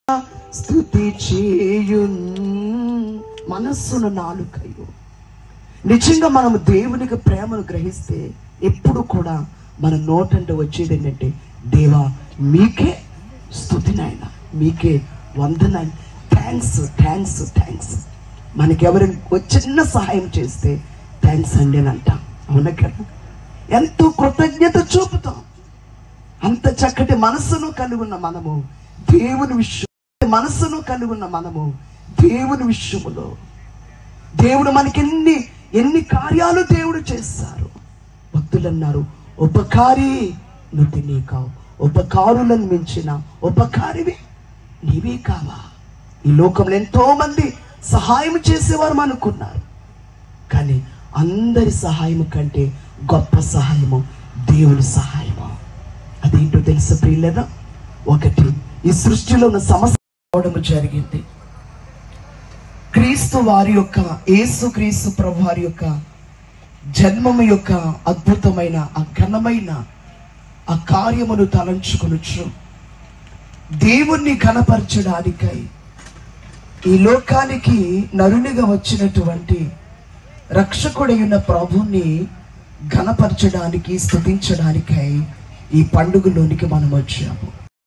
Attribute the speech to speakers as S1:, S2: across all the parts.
S1: స్థుతి చేయున్ మనస్సును నాలుకయు నిజంగా మనము దేవునికి ప్రేమను గ్రహిస్తే ఎప్పుడు కూడా మన నోటంట వచ్చేది ఏంటంటే దేవా మీకే స్థుతి నాయన మీకే వందనాయన థ్యాంక్స్ థ్యాంక్స్ థ్యాంక్స్ మనకి ఎవరైనా ఒక చిన్న సహాయం చేస్తే థ్యాంక్స్ అండి అని అంటాం అవునా కదా ఎంతో కృతజ్ఞత చూపుతాం అంత చక్కటి మనస్సును కలిగి ఉన్న మనము దేవుని విషయం మనస్సును కలిగి ఉన్న మనము దేవుని విషయములో దేవుడు మనకి ఎన్ని ఎన్ని కార్యాలు దేవుడు చేస్తారు భక్తులు అన్నారు ఉపకారి నువ్వు నీ కావు ఉపకారులను మించిన ఉపకారివి నీవే కావా ఈ లోకంలో ఎంతో మంది సహాయం చేసేవారు అనుకున్నారు కానీ అందరి సహాయం కంటే గొప్ప సహాయము దేవుని సహాయము అదేంటో తెలుసు ప్రియులదా ఒకటి ఈ సృష్టిలో ఉన్న సమస్య రావడం జరిగింది క్రీస్తు వారి యొక్క యేసు క్రీస్తు ప్రభు వారి యొక్క జన్మము యొక్క అద్భుతమైన ఆ ఘనమైన ఆ కార్యమును తలంచుకొనొచ్చు దేవుణ్ణి ఘనపరచడానికై ఈ లోకానికి నరునిగా వచ్చినటువంటి రక్షకుడైన ప్రభుని ఘనపరచడానికి స్తుతించడానికై ఈ పండుగలోనికి మనం వచ్చాము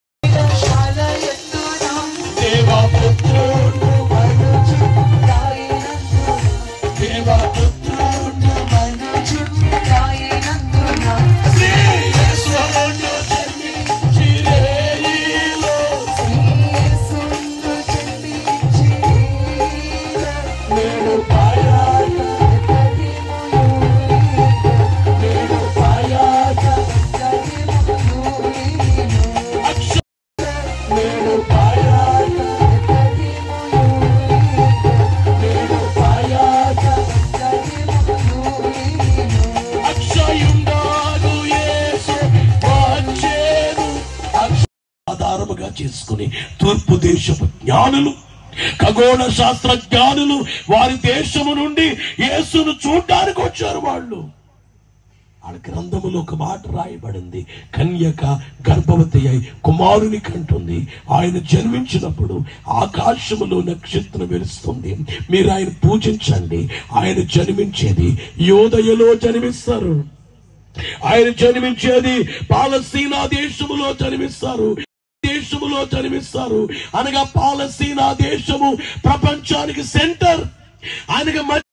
S2: అక్షయుండాడు యేసు వచ్చేను ఆధారముగా చేసుకుని తూర్పు దేశపు జ్ఞానులు ఖగోళ శాస్త్ర జ్ఞానులు వారి దేశము నుండి యేసును చూడ్డానికి వచ్చారు వాళ్ళు వాళ్ళ గ్రంథములో ఒక మాట రాయబడింది కన్యక గర్భవతి అయి కుమారుని కంటుంది ఆయన జన్మించినప్పుడు ఆకాశములో నక్షత్రం వెలుస్తుంది మీరు ఆయన పూజించండి ఆయన జన్మించేది యోదయలో జన్మిస్తారు ఆయన జన్మించేది పాలస్తీనా దేశములో జన్మిస్తారు దేశములో జన్మిస్తారు అనగా పాలస్తీనా దేశము ప్రపంచానికి సెంటర్ ఆయనగా